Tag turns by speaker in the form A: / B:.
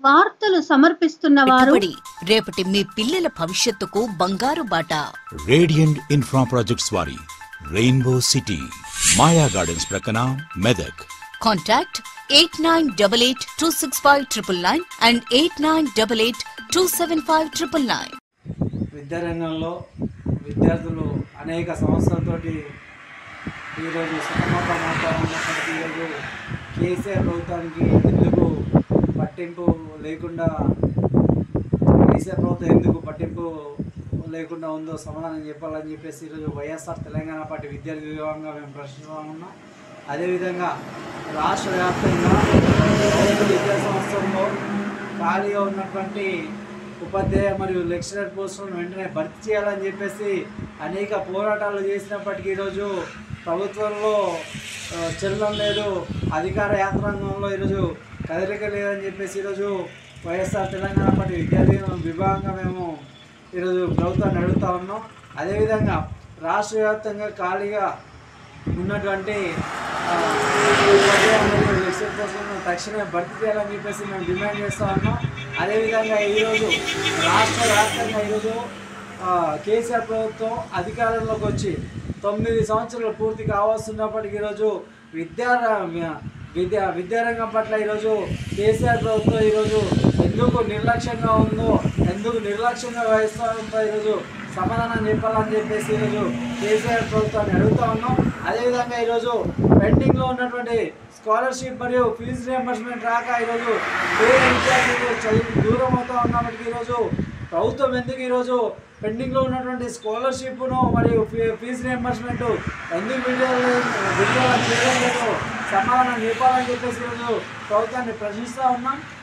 A: వార్తలు సమర్పిస్తున్న వారు
B: పెట్టుబడి రేపటి మీ పిల్లల భవిష్యత్తుకు బంగారు బాట
C: రేడియంట్ ఇన్ఫ్రా ప్రాజెక్ట్స్ వారి రెయిన్బో సిటీ మాయా గార్డెన్స్ ప్రక్కన Medak
B: contact eight nine double eight two six five triple nine and eight nine double eight two seven five triple nine
D: విద్యారంగంలో విద్యార్థులు అనేక సమస్యలతోటి ఈరోజు సతమతమవుతా ఉన్నప్పటికీ ఈరోజు కేసీఆర్ ప్రభుత్వానికి ఎందుకు పట్టింపు లేకుండా కేసీఆర్ ప్రభుత్వం ఎందుకు పట్టింపు లేకుండా ఉందో సమాధానం చెప్పాలని చెప్పేసి ఈరోజు వైఎస్ఆర్ తెలంగాణ పార్టీ విద్యార్థి విభాగంగా మేము ప్రశ్నిస్తూ ఉన్నాం అదేవిధంగా రాష్ట్ర వ్యాప్తంగా ప్రభుత్వ విద్యా సంస్థల్లో ఖాళీగా ఉన్నటువంటి ఉపాధ్యాయ మరియు లెక్చరర్ పోస్టులను వెంటనే భర్తీ చేయాలని చెప్పేసి అనేక పోరాటాలు చేసినప్పటికీ ఈరోజు ప్రభుత్వంలో ఆ, చెల్లడం లేదు అధికార యాంత్రాంగంలో ఈరోజు కదలిక లేదని చెప్పేసి ఈరోజు వైఎస్ఆర్ తెలంగాణ పార్టీ విద్యార్థి విభాగంగా మేము ఈరోజు ప్రభుత్వాన్ని అడుగుతా ఉన్నాం అదేవిధంగా రాష్ట్ర వ్యాప్తంగా ఖాళీగా ఉన్నటువంటి ఆ, ఉపాధ్యాయ మరియు లెక్చరర్ పోస్టులను తక్షణమే భర్తీ చేయాలని చెప్పేసి మేము డిమాండ్ చేస్తూ ఉన్నాం అదేవిధంగా ఈరోజు రాష్ట్ర వ్యాప్తంగా ఈరోజు ఆ, కేసీఆర్ ప్రభుత్వం అధికారంలోకి వచ్చి తొమ్మిది సంవత్సరాలు పూర్తి కావాల్సినప్పటికీ ఈరోజు విద్యా విద్యా విద్యారంగం పట్ల ఈరోజు కేసీఆర్ ప్రభుత్వం ఈరోజు ఎందుకు నిర్లక్ష్యంగా ఉందో ఎందుకు నిర్లక్ష్యంగా వహిస్తూ ఉందో ఈరోజు సమాధానం చెప్పాలని చెప్పేసి ఈరోజు కేసీఆర్ ప్రభుత్వాన్ని అడుగుతా ఉన్నాం అదేవిధంగా ఈరోజు పెండింగ్లో ఉన్నటువంటి స్కాలర్షిప్ మరియు ఫీజు రియంబర్స్మెంట్ రాక ఈరోజు పేద విద్యార్థులు చదువు దూరం అవుతా ఉన్నప్పటికీ ఈరోజు ప్రభుత్వం ఎందుకు ఈరోజు పెండింగ్లో ఉన్నటువంటి స్కాలర్షిప్ను మరియు ఫీ- ఫీజు రియంబర్స్మెంట్ ఎందుకు విడుదల విడుదల చేయడం లేదు సమాధానం చెప్పాలని చెప్పేసి ఈరోజు ప్రభుత్వాన్ని ప్రశ్నిస్తూ ఉన్నాం